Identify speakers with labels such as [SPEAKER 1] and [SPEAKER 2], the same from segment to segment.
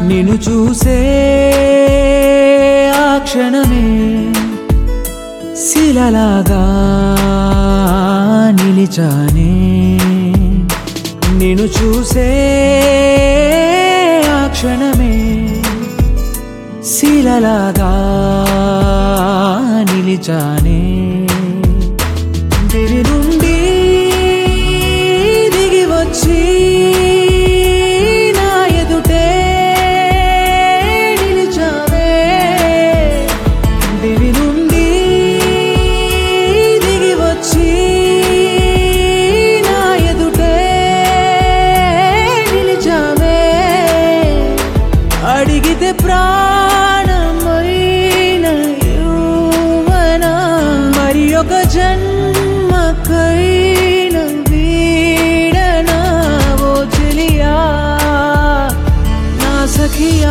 [SPEAKER 1] నిన్ను చూసే ఆ క్షణమే శిలలాగా నిలిచానే నిన్ను చూసే ఆ క్షణమే శిలలాగా నిలిచానే దివి నుండి దిగి వచ్చి నా ఎదుటే నిలిచావే దివి నుండి దిగి వచ్చి నా ఎదుటే నిలిచావే అడిగితే ప్రాణమైన యువనా మరి ఒక జన్మకైన వీడనా ఓ చెలియా నా సఖియా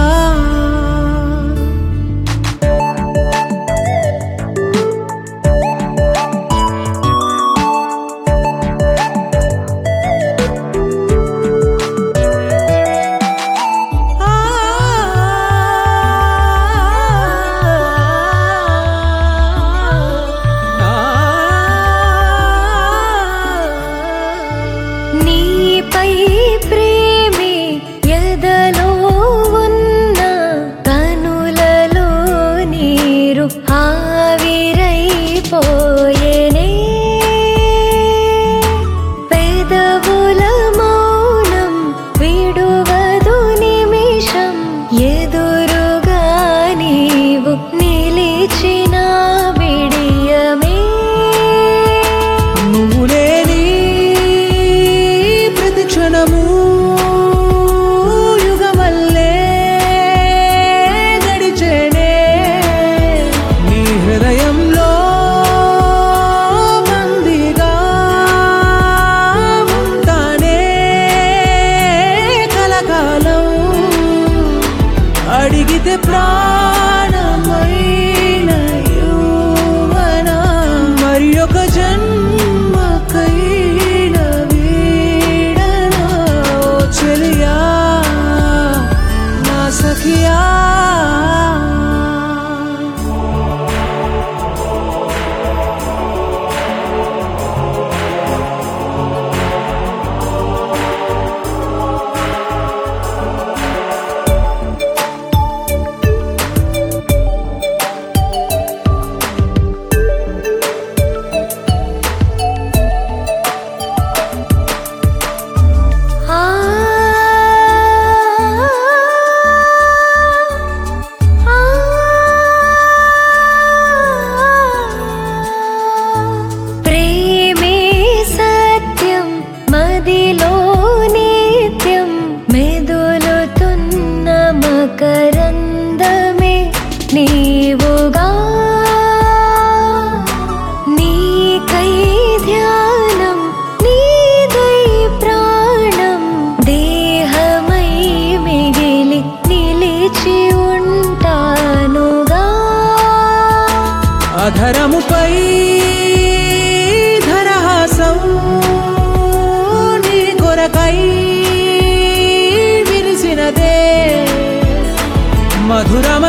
[SPEAKER 2] నీపై ప్రేమే ఎదలో ఉన్న కనులలో నీరు ఆవిరైపోయేనే పెదవుల మౌనం విడువదు నిమిషం ఎదురుగా నీవు నిలిచిన విడియమే
[SPEAKER 1] నువ్వు లేని ప్రతి క్షణము యుగమల్లే గడిచేనే నీ హృదయంలో బందీగా ఉంటానే కలకాలం అడిగితే ప్రాణమైన యువనా మరి ఒక జన్మకైన వీడనా ఓ చెలియా నా సఖియా
[SPEAKER 2] ఆ ఆ ప్రేమే సత్యం మదిలో నిత్యం మెదులుతున్న మకరందమే నీవుగా నీకై ధ్యానం నీదై ప్రాణం దేహమై మిగిలి నిలిచి ఉంటానుగా
[SPEAKER 1] అధరముపై ధరహాసం నీ కొరకై విరిసినదే మధురమ